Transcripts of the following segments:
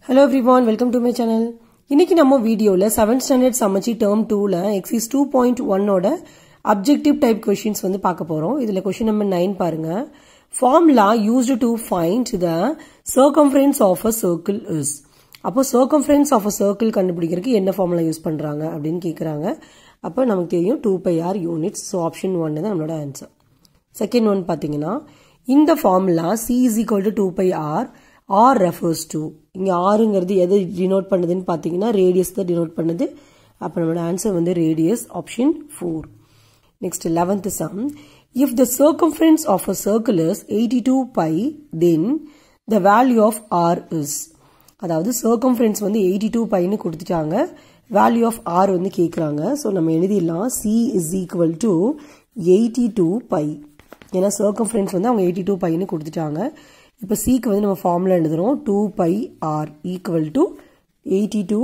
hello everyone welcome to my channel இன்னைக்கு நம்ம வீடியோவில் செவன்த் ஸ்டாண்டர்ட் சமைச்சி டேர்ம் டூவில் எக்ஸைஸ் டூ பாயிண்ட் ஒன்னோட அப்ஜெக்டிவ் டைப் கொஷின்ஸ் வந்து பார்க்க போகிறோம் இதில் கொஷின் நம்பர் நைன் பாருங்க formula used to find the circumference of a circle is அப்போ சர்க்கம்ஃபரன்ஸ் ஆஃப் அ சர்க்கிள் கண்டுபிடிக்கிறதுக்கு என்ன ஃபார்முலா யூஸ் பண்ணுறாங்க அப்படின்னு கேட்குறாங்க அப்போ நமக்கு தெரியும் two pi r units so option one தான் நம்மளோட ஆன்சர் செகண்ட் ஒன் பார்த்தீங்கன்னா இந்த formula C is equal to two pi r r refers to இங்கே ஆறுங்கிறது எது டினோட் பண்ணுதுன்னு பார்த்தீங்கன்னா ரேடியஸ் தான் டினோட் பண்ணுது அப்போ நம்மளோட ஆன்சர் வந்து radius option four next eleventh sum if the circumference of a circle is eighty two pi then the value of r is அதாவது சர்க்கம்ஃபரன்ஸ் வந்து எயிட்டி டூ பைன்னு கொடுத்துட்டாங்க வேல்யூ ஆஃப் ஆர் வந்து கேட்குறாங்க ஸோ நம்ம எழுதிடலாம் C is equal to eighty two pi ஏன்னா circumference வந்து அவங்க எயிட்டி டூ பைன்னு கொடுத்துட்டாங்க இப்போ சிக்கு வந்து நம்ம ஃபார்முலா எழுதுகிறோம் two pi r equal to eighty two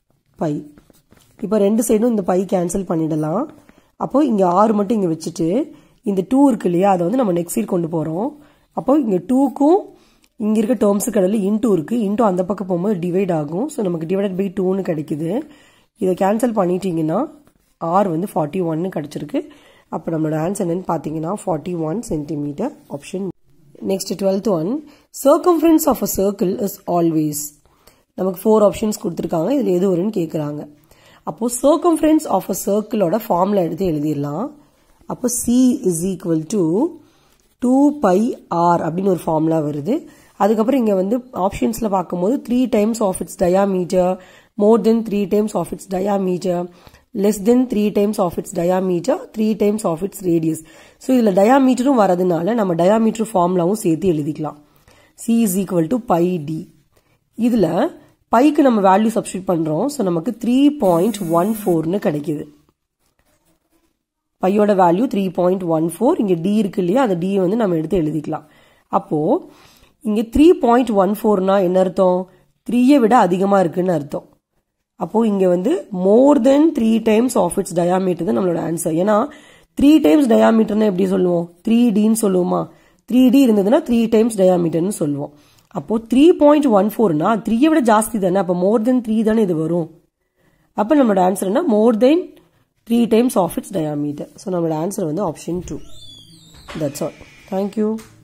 pi இப்போ ரெண்டு சைடும் இந்த பை கேன்சல் பண்ணிடலாம் அப்போ இங்கே ஆறு மட்டும் இங்கே வச்சுட்டு இந்த டூ இருக்கு இல்லையா அதை வந்து நம்ம நெக்ஸ்ட் சைடு கொண்டு போகிறோம் அப்போ இங்கே டூக்கும் இங்கே இருக்க டேர்ம்ஸுக்கு இடையில இன்டூ இருக்குது இன்டூ அந்த பக்கம் போகும்போது டிவைட் ஆகும் ஸோ நமக்கு டிவைடட் பை டூன்னு கிடைக்குது இதை கேன்சல் பண்ணிட்டீங்கன்னா ஆர் வந்து ஃபார்ட்டி ஒன்னு கிடச்சிருக்கு அப்போ நம்மளோட ஆன்சர் என்னன்னு பார்த்தீங்கன்னா forty one centimetre option next twelfth one circumference of a circle is always நமக்கு ஃபோர் ஆப்ஷன்ஸ் கொடுத்துருக்காங்க இதில் எது வரும்னு கேட்குறாங்க அப்போது சர்க்கம்ஃபரன்ஸ் ஆஃப் அ சர்க்கிளோட ஃபார்முலா எடுத்து எழுதிடலாம் அப்போ C is equal to two pi r அப்படின்னு ஒரு ஃபார்முலா வருது அதுக்கப்புறம் இங்கே வந்து ஆப்ஷன்ஸில் பார்க்கும்போது three times of its diameter more than three times of its diameter less than three times of its diameter three times of its radius so இதில் டயாமீட்டரும் வரதுனால நம்ம டயாமீட்டர் ஃபார்முலாவும் சேர்த்து எழுதிக்கலாம் C is equal to pi d இதில் பைக்கு நம்ம வேல்யூ சப்ஸ்டியூட் பண்ணுறோம் ஸோ நமக்கு த்ரீ பாயிண்ட் ஒன் ஃபோர்னு கிடைக்குது பையோட value three point one four இங்கே டி இருக்கு இல்லையா அந்த டி வந்து நம்ம எடுத்து எழுதிக்கலாம் அப்போது இங்கே த்ரீ பாயிண்ட் ஒன் ஃபோர்னா என்ன அர்த்தம் த்ரீயை விட அதிகமாக இருக்குன்னு அர்த்தம் அப்போ இங்க வந்து more than three times of its diameter தான் நம்மளோட ஆன்சர் ஏன்னா த்ரீ டைம்ஸ் டயாமீட்டர்னா எப்படி சொல்லுவோம் த்ரீ டின்னு சொல்லுவோமா த்ரீ டி இருந்ததுன்னா த்ரீ டைம்ஸ் டயாமீட்டர்னு சொல்லுவோம் அப்போ த்ரீ பாயிண்ட் ஒன் ஃபோர்னா த்ரீயை விட ஜாஸ்தி தானே அப்போ மோர் தென் த்ரீ தானே இது வரும் அப்போ நம்மளோட ஆன்சர் என்ன more than three times of its diameter so நம்மளோட ஆன்சர் வந்து option two that's all thank you